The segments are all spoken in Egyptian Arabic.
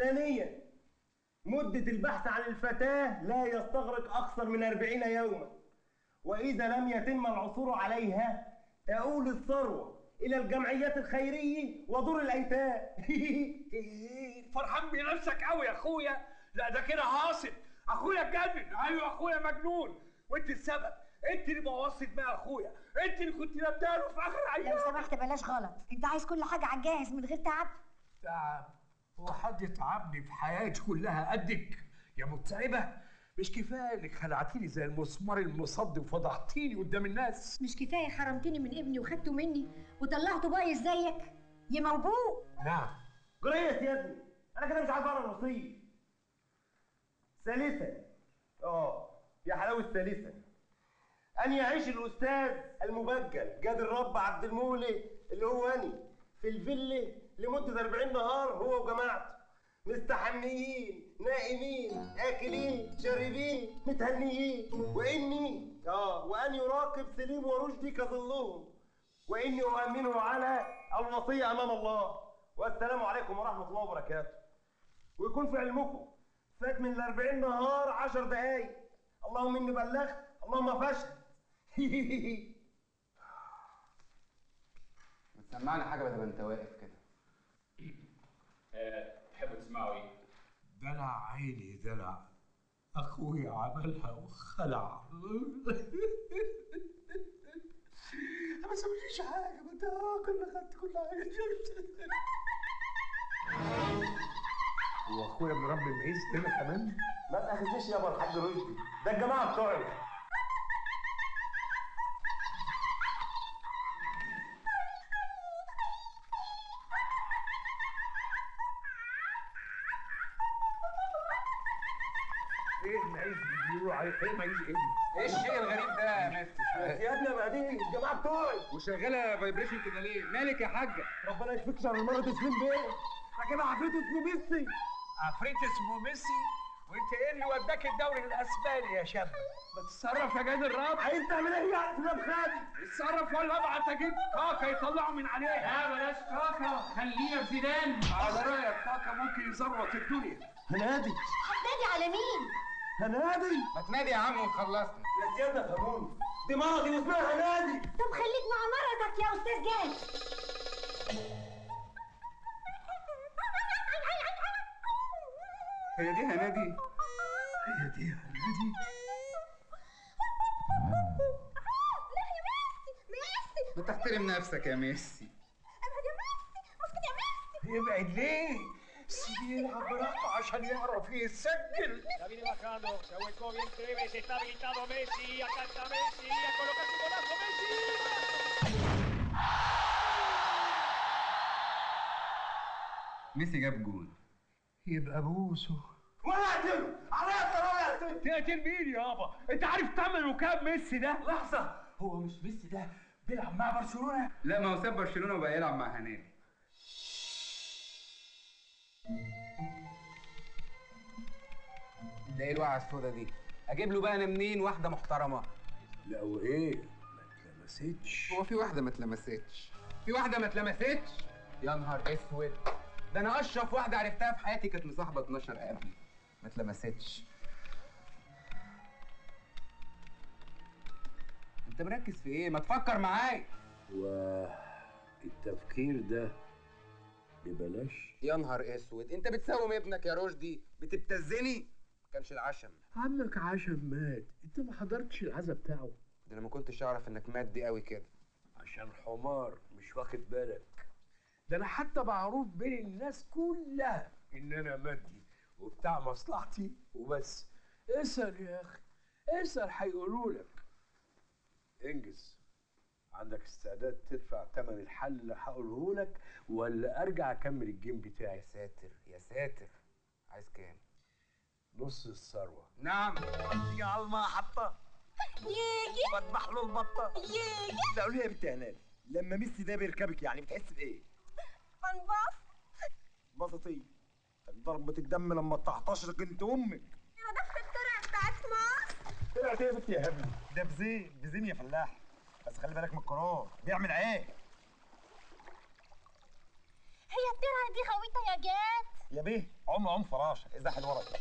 ثانيا مدة البحث عن الفتاة لا يستغرق أكثر من أربعين يوما وإذا لم يتم العثور عليها تؤول الثروة إلى الجمعيات الخيرية ودور الأيتام فرحان بنفسك قوي يا اخويا لا ده كده هاصل اخويا اتجنن ايوه اخويا مجنون وانت السبب انت اللي بوظت دماغ اخويا انت اللي كنت نبداله في اخر ايام لو سمحت بلاش غلط انت عايز كل حاجه على الجاهز من غير تعب تعب هو حد تعبني في حياتي كلها قدك يا متعبه مش كفايه انك خلعتيني زي المسمار المصد وفضحتيني قدام الناس مش كفايه حرمتني من ابني وخدته مني وطلعته بايظ زيك يا موبوء نعم جريت يا ابني أنا كده مش عارف أقرا الوصية ثالثا اه يا حلاوة ثالثا أن يعيش الأستاذ المبجل جاد الرب عبد المولي اللي هو أني في الفيلا لمدة 40 نهار هو وجماعته مستحميين نائمين آكلين شاربين متهنيين وإني اه وأن يراقب سليم ورشدي كظلهم وإني أؤمنه على الوصية أمام الله والسلام عليكم ورحمة الله وبركاته ويكون في علمكم فات من ال 40 نهار 10 دقايق اللهم اني بلغت اللهم فشل ما تسمعنا حاجه بدل ما انت واقف كده تحبوا تسمعوا ايه؟ دلع عيني دلع اخويا عملها وخلع ما سويتش حاجه ما انت كنا خدت كل حاجه هو اخويا مربي معيز هنا كمان ما تاخذنيش يابا الحاج رشدي ده الجماعه بتوعي ايه معيز بيقولوا عليه ايه معيز ايه ايه الشيء الغريب ده يا مستر يا ابني يا بعدين الجماعه بتوعي وشغاله فايبريشن كده ليه مالك يا حاجه ربنا يشفيك شر المرض سليم بيه راكبها عفريت اسمه ميسي عفريت اسمه ميسي وانت ايه اللي وداك الدوري الاسباني يا شاب ما تتصرف يا جاد الراب عايز تعمل ايه يعني في خالي اتصرف ولا ابعت اجيب كاكا يطلعوا من عليها لا بلاش كاكا خلينا في زيدان على رايك كاكا ممكن يزروط الدنيا هنادي هتنادي على مين هنادي ما تنادي يا عم وخلصنا يا سيادة فهموني دي مرضي واسمها هنادي طب خليك مع مرضك يا استاذ جاد هي دي هنادي هي دي هنادي ما تحترم نفسك يا ميسي يبعد ليه؟ سيبيه يلعب براحته عشان يعرف يسجل La viene bajando, se ahuecó bien Treves, está habilitado Messi, acá está Messi, a colocar su golazo Messi. ميسي جاب جول يبقى بوسه ولا اقتله عليا الطلاق اقتله تقتل مين يابا؟ انت عارف ثمنه كام ميسي ده؟ لحظة هو مش ميسي ده بيلعب مع برشلونة لا ما هو ساب برشلونه وبقى يلعب مع هنادي ده ايه الوقعه السودا دي اجيب له بقى انا منين واحده محترمه لا وايه؟ ما اتلمستش هو في واحده ما اتلمستش في واحده ما اتلمستش يا نهار اسود ده انا اشرف واحده عرفتها في حياتي كانت مصاحبه 12 قبلي ما اتلمستش انت مركز في ايه ما تفكر معايا والتفكير ده ببلاش يا نهار اسود انت بتساوم ابنك يا رشدي بتبتزني كانش العشم عمك عشم مات انت ما حضرتش العزا بتاعه ده انا ما كنتش اعرف انك مادي قوي كده عشان حمار مش واخد بالك ده انا حتى معروف بين الناس كلها ان انا مادي وبتاع مصلحتي وبس اسال يا اخي اسال هيقولوا لك انجز عندك استعداد تدفع ثمن الحل اللي هقوله لك ولا ارجع اكمل الجيم يا بتاعي ساتر يا ساتر عايز كام نص الثروه نعم تيجي على المحطة يجي بذبح له البطة يجي لا قولي يا بنت هنادي لما ميسي ده بيركبك يعني بتحس بايه؟ انباص بسطية ضربة الدم لما تحتشرك انت امك انا دخلت الطرق بتاعت مصر طلعت ايه يا بنت يا هبل ده بزين بزين يا فلاح بس خلي بالك من القرار بيعمل ايه هي الترعه دي غويطه يا جات يا بيه عمر عم عم فراشه ازاح الورقه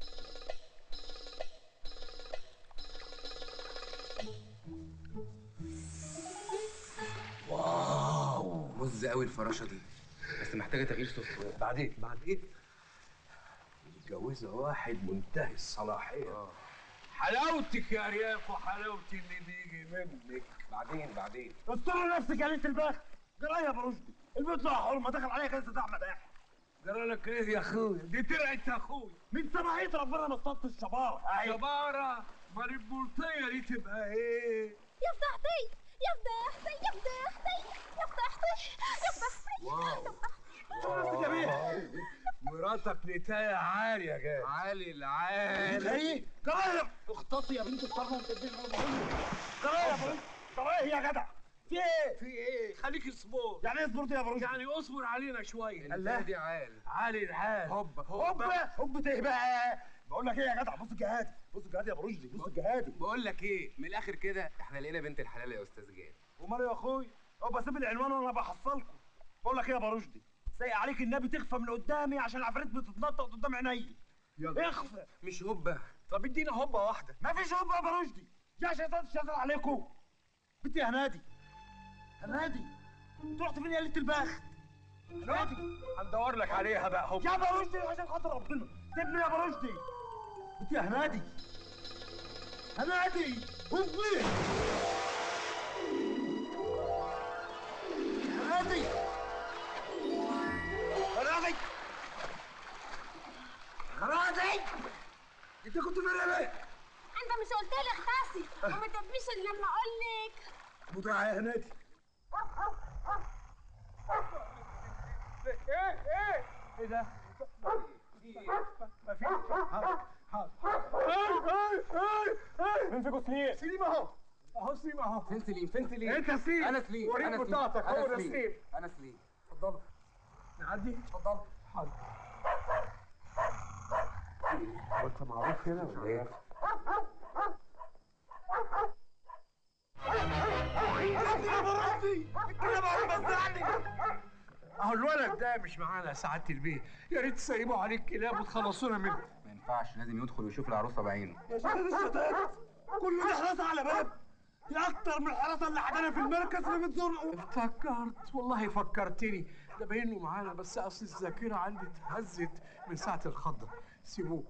مز قوي الفراشه دي بس محتاجه تغيير سوفت بعدين بعدين متجوزة واحد منتهي الصلاحية حلاوتك يا رياف وحلاوتي اللي بيجي منك بعدين بعدين استر نفسك يا ليله البخت جرايه يا برشدي البيت له حرمه دخل عليا كنيسه احمد احمد جرى لك ايه يا اخويا دي طلعت اخويا من سماحيه ربنا ما اصطدت الشباب شبارة ما البلطية دي تبقى ايه يا فضحتي يا فضحتي يا فضحتي يا فضحتي يا فضحتي مراتك نتاية عالية جاي عالي العال ايه جرايه اختصي يا بنت الطرمه وتديني جرايه يا برشدي جرايه يا جدع في ايه في ايه خليك اصبر يعني ايه اصبرت يا برشدي يعني اصبر علينا شوية الله دي عال عالي الحال هوب هوب هوب هوب ايه بقى بقول لك ايه يا جدع بص الجهادي بص الجهادي يا برشدي بص الجهادي بقول لك ايه من الاخر كده احنا لقينا بنت الحلال يا استاذ جاد ومال يا اخوي هو بسيب العنوان وانا بحصلكم بقول لك ايه يا برشدي سايق عليك النبي تخفى من قدامي عشان العفاريت بتتنطط قدام عيني يلا اخفى مش هوبه طب ادينا هوبة واحدة مفيش هوب يا برشدي دي عشان تشتغل عليكم بنتي يا هنادي هنادي انت رحت فين يا ليله البخت هنادي هندور لك عليها بقى هوبة يا برشدي عشان خاطر ربنا سيبني يا برشدي بنتي يا هنادي هنادي هوبي هنادي هنادي هنادي انت كنت فين يا بيه؟ انت مش قلت لي اختصي وما تبنيش الا لما اقول لك متعة يا هنادي ايه ايه ايه ده ما في حاضر فين فيكم سليم؟ سليم اهو اهو سليم اهو فين سليم فين سليم انت سليم انا سليم وريني انا سليم بطاقتك انا هو ده سليم سليم انا سليم اتفضل نعدي اتفضل حاضر هو انت معروف هنا ولا ايه؟ اهو الولد ده مش معانا يا سعاده البيه يا ريت تسيبوا عليه الكلاب وتخلصونا منه ما ينفعش لازم يدخل ويشوف العروسه بعينه يا شباب الشتات كل دي حراسة على باب دي أكتر من الحراسة اللي عندنا في المركز اللي بتزور افتكرت والله فكرتني ده باين له معانا بس اصل الذاكره عندي اتهزت من ساعه الخضه سيبوه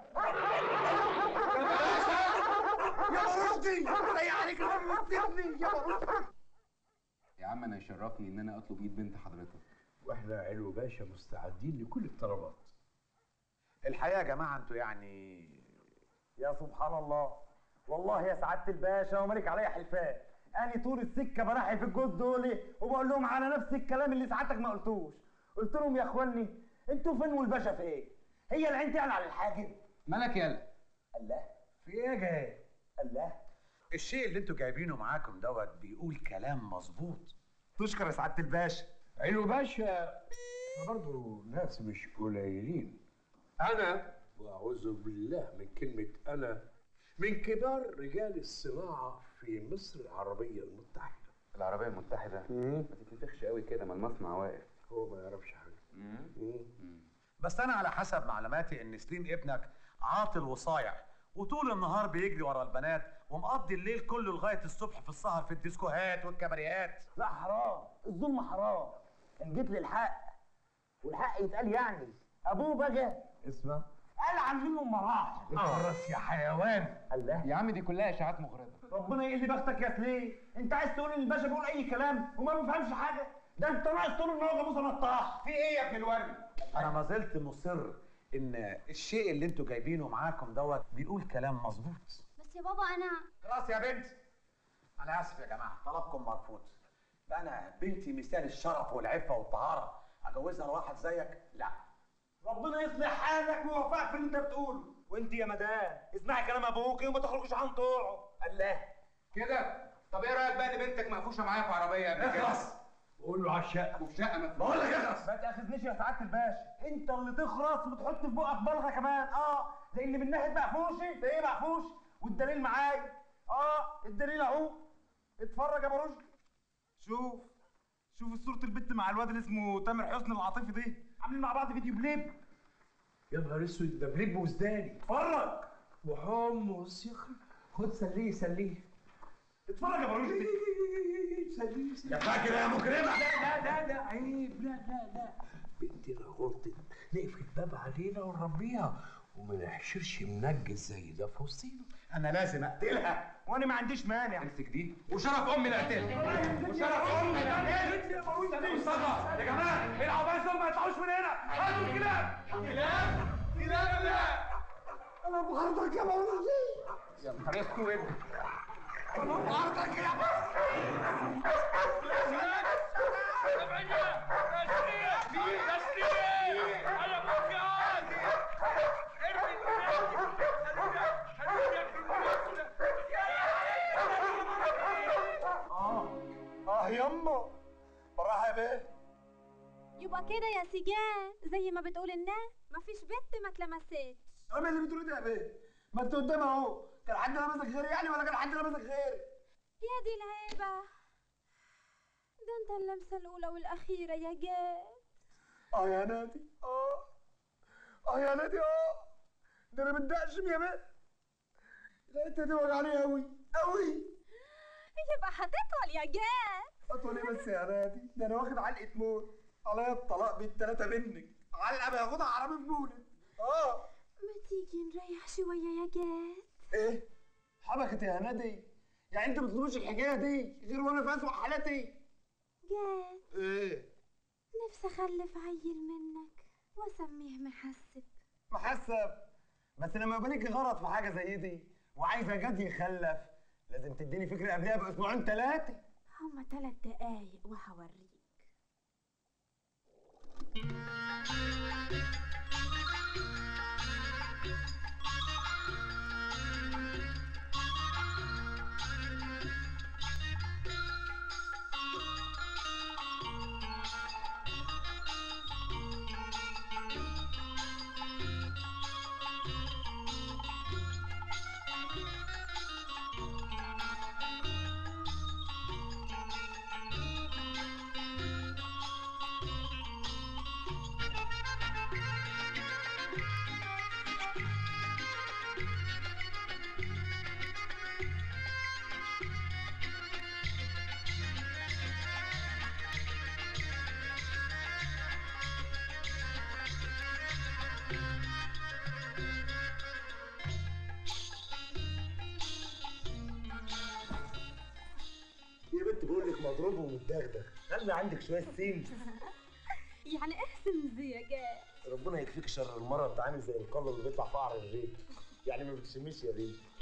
يا برشدي زي عليك سيبني يا برشدي يا عم انا يشرفني ان انا اطلب ايد بنت حضرتك واحنا علو باشا مستعدين لكل الطلبات الحقيقه يا جماعه انتوا يعني يا سبحان الله والله يا سعادة الباشا ومالك عليا حلفان أنا طول السكة براحي في الجوز دول وبقول لهم على نفس الكلام اللي سعادتك ما قلتوش قلت لهم يا اخواني انتوا فين والباشا فين هي العين تعلى على الحاجب مالك يالا الله في ايه يا جاي الله الشيء اللي انتوا جايبينه معاكم دوت بيقول كلام مظبوط تشكر يا سعاده الباشا علو باشا احنا برضه ناس مش قليلين انا واعوذ بالله من كلمه انا من كبار رجال الصناعه في مصر العربيه المتحده العربيه المتحده ما تتنفخش قوي كده ما المصنع واقف هو ما يعرفش حاجه بس انا على حسب معلوماتي ان سليم ابنك عاطل وصايع وطول النهار بيجري ورا البنات ومقضي الليل كله لغايه الصبح في السهر في الديسكوهات والكباريهات لا حرام الظلم حرام ان جيت للحق والحق يتقال يعني ابوه بقى اسمع قال عنهم مراحل اخرس يا حيوان الله يا عم دي كلها اشاعات مغرضه ربنا يقل بختك يا سليم انت عايز تقول ان الباشا بيقول اي كلام وما بيفهمش حاجه ده انت ناقص تقول ان هو جاموسه نطاح في ايه يا ابن الورد انا ما زلت مصر ان الشيء اللي انتوا جايبينه معاكم دوت بيقول كلام مظبوط بس يا بابا انا خلاص يا بنت انا اسف يا جماعه طلبكم مرفوض ده انا بنتي مثال الشرف والعفه والطهاره اجوزها لواحد زيك لا ربنا يصلح حالك ويوفقك في اللي انت بتقوله وانت يا مدام اسمعي كلام ابوك وما تخرجش عن طوعه الله كده طب ايه رايك بقى ان بنتك مقفوشه معايا في عربيه قبل كده اخلص قول له على الشقه وفي شقه مقفوشه بقول لك اخلص ما تاخذنيش يا سعاده الباشا انت اللي تخرس وتحط في بقك بلغه كمان اه لان من ناحيه مقفوشي ده ايه مقفوش والدليل معايا اه الدليل اهو اتفرج يا ابو رشدي شوف شوف صورة البت مع الواد اللي اسمه تامر حسني العاطفي دي عاملين مع بعض فيديو بليب يا نهار اسود ده بليب وزداني اتفرج وحمص يا اخي خد سليه سليه اتفرج يا بروش سليه سليه يا فاكر يا مجرمه لا لا لا لا عيب لا لا لا بنتنا غلطت نقفل الباب علينا ونربيها وما نحشرش منجز زي ده في وسطينا انا لازم اقتلها وانا ما عنديش مانع امسك دي وشرف امي اللي قتلها وشرف امي لا مصطفى يا جماعه العباية دول ما يطلعوش من هنا هاتوا الكلاب كلاب كلاب لا انا بغرضك يا مولاي يا نهار اسود انا بغرضك يا اه يما بالراحه يا بيه يبقى كده يا سجان زي ما بتقول الناس مفيش بنت ما اتلمستش انا اللي بتقول ده يا بيه ما انت قدام اهو كان حد لابسك غيري يعني ولا كان حد لابسك غيري يا دي الهيبة ده انت اللمسة الأولى والأخيرة يا جاد اه يا نادي اه اه يا نادي اه ده انا متدقشم يا بيه الحته دي وجعاني قوي قوي يبقى هتطول يا جاد اطول ايه بس يا نادي ده انا واخد علقه موت عليا الطلاق بالتلاته منك علقه بياخدها حرامي في مولد اه ما تيجي نريح شوية يا جاد ايه حبكت يا نادي يعني انت ما بتطلبوش الحكايه دي غير وانا في اسوء حالاتي جاد ايه نفسي أخلف عيل منك وأسميه محسب محسب بس لما يبقى ليكي غرض في حاجه زي دي وعايزه جد يخلف لازم تديني فكره قبلها باسبوعين ثلاثه هما تلات دقايق وهوريك يا بنت بقول لك مضروب ومتدغدغ خلي عندك شويه سين يعني احسن زي يا جاد ربنا يكفيك شر المرض ده عامل زي القلب اللي بيطلع في قعر الريق يعني ما بتشميش يا ريت